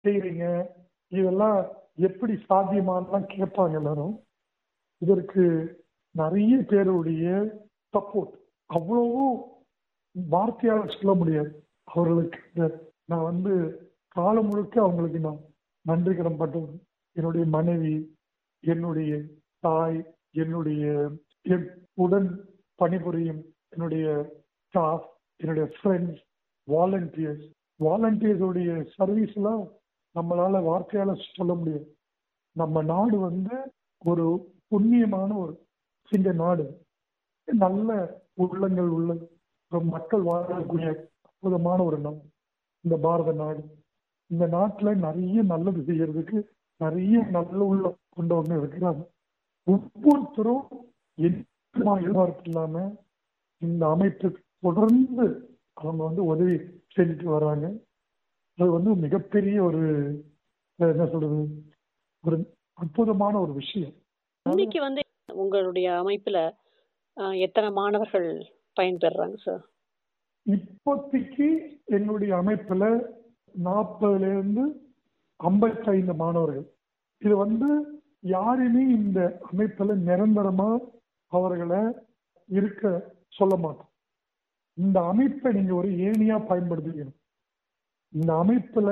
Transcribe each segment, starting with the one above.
செய்றீங்க இதெல்லாம் எப்படி சாத்தியமானலாம் கேட்பாங்க எல்லாரும் இதற்கு நிறைய பேருடைய சப்போர்ட் அவ்வளவும் வார்த்தையால் சொல்ல முடியாது அவர்களுக்கு இந்த- நான் வந்து காலம் முழுக்க அவங்களுக்கு நான் நன்றி கடன் பட்டவன் என்னுடைய மனைவி என்னுடைய தாய் என்னுடைய என் உடன் பணிபுரியும் என்னுடைய ஸ்டாஃப் என்னுடைய ஃப்ரெண்ட்ஸ் வாலண்டியர்ஸ் வாலண்டியர்ஸுடைய சர்வீஸ்லாம் நம்மளால வார்த்தையால சொல்ல முடியாது நம்ம நாடு வந்து ஒரு புண்ணியமான ஒரு சிங்க நாடு நல்ல உள்ளங்கள் உள்ள ஒரு மக்கள் வாழக்கூடிய அற்புதமான ஒரு நாடு இந்த பாரத நாடு இந்த நாட்டுல நிறைய நல்லது செய்யறதுக்கு நிறைய நல்ல உள்ள கொண்டவங்க இருக்கிறாங்க ஒவ்வொருத்தரும் எந்த எதிர்பார்ப்பு இல்லாம இந்த அமைப்புக்கு தொடர்ந்து அவங்க வந்து உதவி செஞ்சுட்டு வராங்க அது வந்து மிகப்பெரிய ஒரு அஹ், என்ன சொல்றது ஒரு அற்புதமான ஒரு விஷயம் இன்னைக்கு வந்து உங்களுடைய அமைப்புல அஹ், எத்தனை மாணவர்கள் பயன்பெறாங்க சார் இப்போதைக்கு என்னுடைய அமைப்புல நாற்பதுல இருந்து ஐம்பத்தைந்து மாணவர்கள் இது வந்து யாருமே இந்த அமைப்புல நிரந்தரமா அவர்களை இருக்க சொல்ல மாட்டோம் இந்த அமைப்பை நீங்க ஒரு ஏணியா பயன்படுத்திக்கணும் இந்த அமைப்புல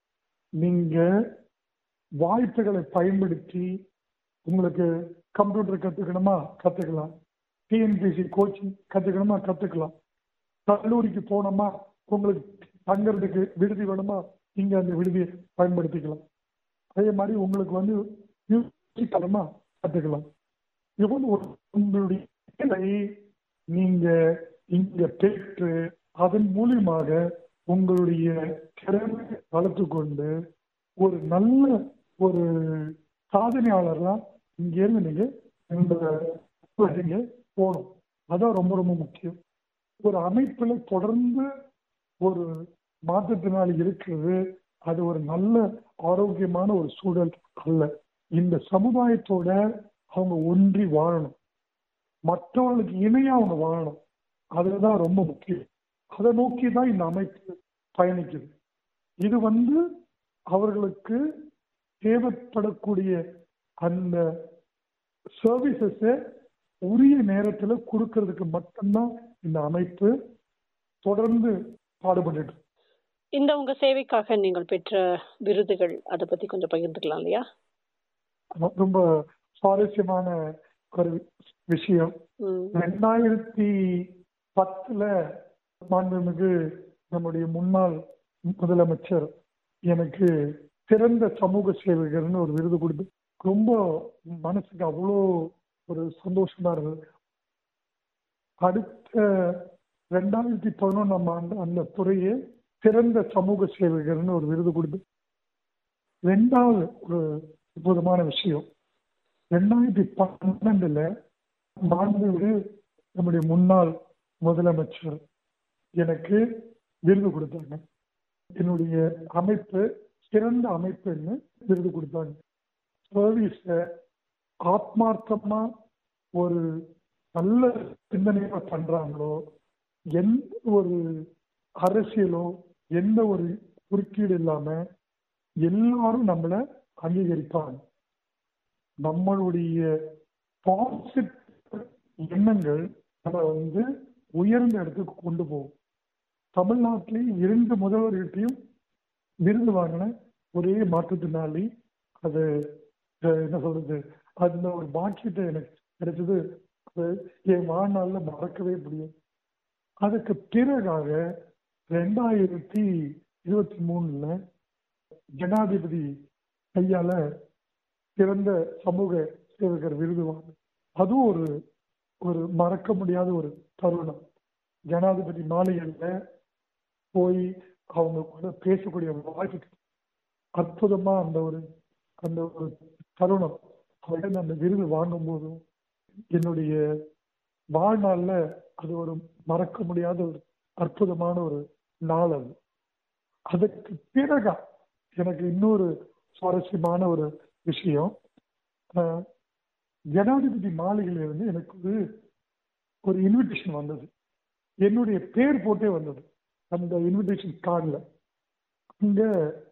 நீங்க வாய்ப்புகளை பயன்படுத்தி உங்களுக்கு கம்ப்யூட்டர் கத்துக்கணுமா கத்துக்கலாம் டிஎன்பிசி கோச்சிங் கத்துக்கணுமா கத்துக்கலாம் கல்லூரிக்கு போனோமா உங்களுக்கு தங்கறதுக்கு விடுதி வேணுமா இங்க அந்த விடுதியை பயன்படுத்திக்கலாம் அதே மாதிரி உங்களுக்கு வந்து மியூசிக் தரமா கத்துக்கலாம் இது வந்து ஒரு உங்களுடைய வேலை நீங்க இங்க பெற்று அதன் மூலியமாக உங்களுடைய திறமை வளர்த்து கொண்டு ஒரு நல்ல ஒரு சாதனையாளரா இங்க இருந்து நீங்க இந்த நீங்க போகணும் அதான் ரொம்ப ரொம்ப முக்கியம் ஒரு அமைப்புல தொடர்ந்து ஒரு மாற்றுத்திறனாளி இருக்கிறது அது ஒரு நல்ல ஆரோக்கியமான ஒரு சூழல் அல்ல இந்த சமுதாயத்தோட அவங்க ஒன்றி வாழணும் மற்றவர்களுக்கு இணையா அவங்க வாழணும் அதுதான் ரொம்ப முக்கியம் அதை நோக்கி தான் இந்த அமைப்பு பயணிக்குது இது வந்து அவர்களுக்கு தேவைப்படக்கூடிய அந்த சர்வீசஸை உரிய நேரத்தில் கொடுக்கறதுக்கு மட்டும்தான் இந்த அமைப்பு தொடர்ந்து பாடுபட்டு இருக்கு. இந்த உங்க சேவைக்காக நீங்கள் பெற்ற விருதுகள் அதை பத்தி கொஞ்சம் பகிர்ந்துக்கலாம் இல்லையா ரொம்ப சுவாரஸ்யமான ஒரு விஷயம் ம், ரெண்டாயிரத்தி பத்துல மாண்புமிகு நம்முடைய முன்னாள் முதலமைச்சர் எனக்கு சிறந்த சமூக சேவகர்னு ஒரு விருது கொடுத்து ரொம்ப மனசுக்கு அவ்வளோ ஒரு சந்தோஷமா இருந்தது அடுத்த ரெண்டாயிரத்தி பதினொன்றாம் ஆண்டு அந்த துறையே சிறந்த சமூக சேவகர்னு ஒரு விருது கொடுத்து ரெண்டாவது ஒரு அற்புதமான விஷயம் ரெண்டாயிரத்தி பன்னெண்டுல மாண்புமிகு நம்முடைய முன்னாள் முதலமைச்சர் எனக்கு விருது கொடுத்தாங்க என்னுடைய அமைப்பு சிறந்த அமைப்புன்னு விருது கொடுத்தாங்க சர்வீஸ ஆத்மார்த்தமா ஒரு நல்ல சிந்தனையா பண்றாங்களோ எந்த ஒரு அரசியலோ எந்த ஒரு குறுக்கீடு இல்லாம எல்லாரும் நம்மள அங்கீகரிப்பாங்க நம்மளுடைய பாசிட்டிவ் எண்ணங்கள் நம்ம வந்து உயர்ந்த இடத்துக்கு கொண்டு போகும் தமிழ்நாட்டிலேயும் இரண்டு முதல்வர்கள்ட்டையும் விருது வாங்கின ஒரே மாற்றுத்திறனாளி அது அஹ், என்ன சொல்றது அந்த ஒரு பாக்கியத்தை எனக்கு கிடைச்சது அது என் வாழ்நாள்ல மறக்கவே முடியும் அதுக்கு பிறகாக ரெண்டாயிரத்தி இருபத்தி மூணுல ஜனாதிபதி கையால சிறந்த சமூக சேவகர் விருது வாங்க அதுவும் ஒரு ஒரு மறக்க முடியாத ஒரு தருணம் ஜனாதிபதி மாளிகையில் போய் அவங்க கூட பேசக்கூடிய வாய்ப்பு அற்புதமா அந்த ஒரு அந்த ஒரு தருணம் அவங்க அந்த விருது வாங்கும் போதும் என்னுடைய வாழ்நாள்ல அது ஒரு மறக்க முடியாத ஒரு அற்புதமான ஒரு நாள் அது அதுக்கு பிறகா எனக்கு இன்னொரு சுவாரஸ்யமான ஒரு விஷயம் அஹ், ஜனாதிபதி மாளிகையில இருந்து எனக்கு ஒரு ஒரு இன்விடேஷன் வந்தது என்னுடைய பேர் போட்டே வந்தது அந்த இன்விடேஷன் கார்டில் அங்க